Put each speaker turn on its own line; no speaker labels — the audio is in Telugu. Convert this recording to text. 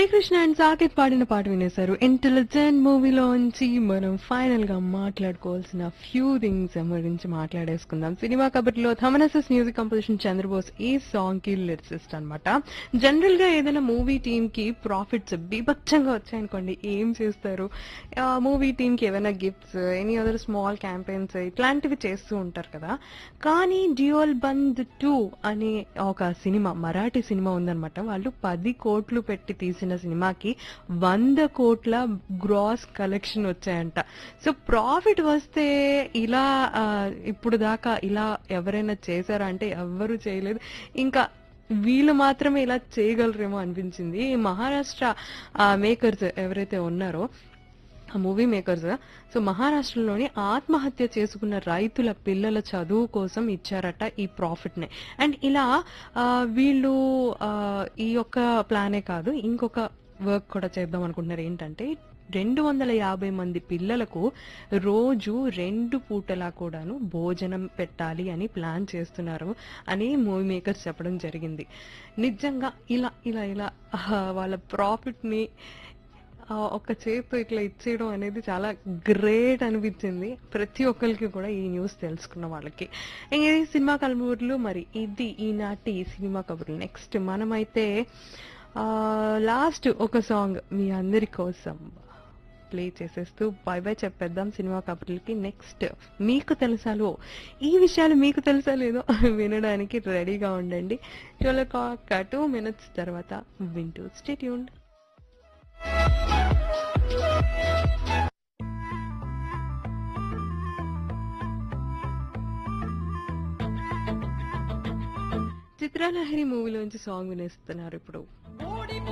కృష్ణ అండ్ సాకేత్ పాడిన పాట వినేశారు ఇంటెలిజెంట్ మూవీలోంచి మనం ఫైనల్ గా మాట్లాడుకోవాల్సిన ఫ్యూ థింగ్స్ గురించి మాట్లాడేసుకుందాం సినిమా కబడ్డీలో థమనసస్ మ్యూజిక్ కంపోజిషన్ చంద్రబోస్ ఈ సాంగ్ కి లిరిసిస్ట్ అనమాట జనరల్ గా ఏదైనా మూవీ టీమ్ కి ప్రాఫిట్స్ బీభత్సంగా వచ్చాయనుకోండి ఏం చేస్తారు మూవీ టీమ్ కి ఏమైనా gifts any other small campaigns ఇట్లాంటివి చేస్తూ ఉంటారు కదా కానీ డ్యూయల్ బంద్ టూ అనే ఒక సినిమా మరాఠీ సినిమా ఉందన్నమాట వాళ్ళు పది కోట్లు పెట్టి తీసిన సినిమాకి వంద కోట్ల గ్రాస్ కలెక్షన్ వచ్చాయంట సో ప్రాఫిట్ వస్తే ఇలా ఆ, ఇప్పుడు దాకా ఇలా ఎవరైనా చేశారా అంటే ఎవ్వరూ చేయలేదు ఇంకా వీళ్ళు మాత్రమే ఇలా చేయగలరేమో అనిపించింది ఈ మహారాష్ట్ర మేకర్స్ ఎవరైతే ఉన్నారో ఆ మూవీ మేకర్స్ సో మహారాష్ట్రలోని ఆత్మహత్య చేసుకున్న రైతుల పిల్లల చదువు కోసం ఇచ్చారట ఈ ప్రాఫిట్ ని అండ్ ఇలా ఆ, వీళ్ళు ఆ, ఈ యొక్క ప్లానే కాదు ఇంకొక వర్క్ కూడా చేద్దాం అనుకుంటున్నారు ఏంటంటే రెండు వందల యాభై మంది పిల్లలకు రోజు రెండు పూటలా కూడాను భోజనం పెట్టాలి అని ప్లాన్ చేస్తున్నారు అని మూవీ మేకర్స్ చెప్పడం జరిగింది నిజంగా ఇలా ఇలా ఇలా ఆ, వాళ్ళ ప్రాఫిట్ ని ఆ ఒక చేతితో ఇట్లా ఇచ్చేయడం అనేది చాలా గ్రేట్ అనిపించింది ప్రతి ఒక్కరికి కూడా ఈ న్యూస్ తెలుసుకున్న వాళ్ళకి ఇంక ఇది సినిమా కబుర్లు మరి ఇది ఈనాటి సినిమా కబుర్లు నెక్స్ట్ మనమైతే లాస్ట్ ఒక సాంగ్ మీ అందరి కోసం ప్లే చేసేస్తూ బై బై చెప్పేద్దాం సినిమా కబుర్లకి నెక్స్ట్ మీకు తెలుసాలో ఈ విషయాలు మీకు తెలుసా లేదో వినడానికి రెడీగా ఉండండి ఒక టూ మినిట్స్ తర్వాత వింటూ స్టేట్యూన్ చిత్రలహరి మూవీలోంచి సాంగ్ వినేస్తున్నారు ఇప్పుడు